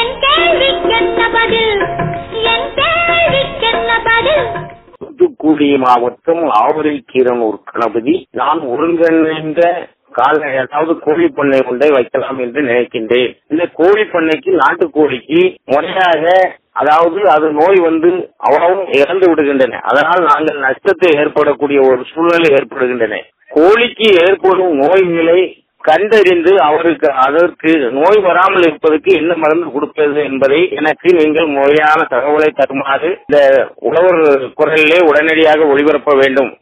என் கேள்விக்கென்ன பதில் என் கேள்விக்கென்ன பதில் தூத்துக்குடி மாவட்டம் ஆவரைக்கீரனூர் கணபதி நான் ஒருங்கிணைந்த கால அதாவது கோழி பண்ணை ஒன்றை வைக்கலாம் என்று நினைக்கின்றேன் இந்த கோழி பண்ணைக்கு நாட்டுக்கோழிக்கு முறையாக அதாவது அது நோய் வந்து அவ்வளவும் இறந்து விடுகின்றன அதனால் நாங்கள் நஷ்டத்தை ஏற்படக்கூடிய ஒரு சூழ்நிலை ஏற்படுகின்றன கோழிக்கு ஏற்படும் நோய்களை கண்டறிந்து அவருக்கு அதற்கு நோய் வராமல் இருப்பதற்கு என்ன மருந்து கொடுப்பது என்பதை எனக்கு நீங்கள் முறையான தகவலை தருமாறு இந்த உழவர் குரலிலே உடனடியாக ஒளிபரப்ப வேண்டும்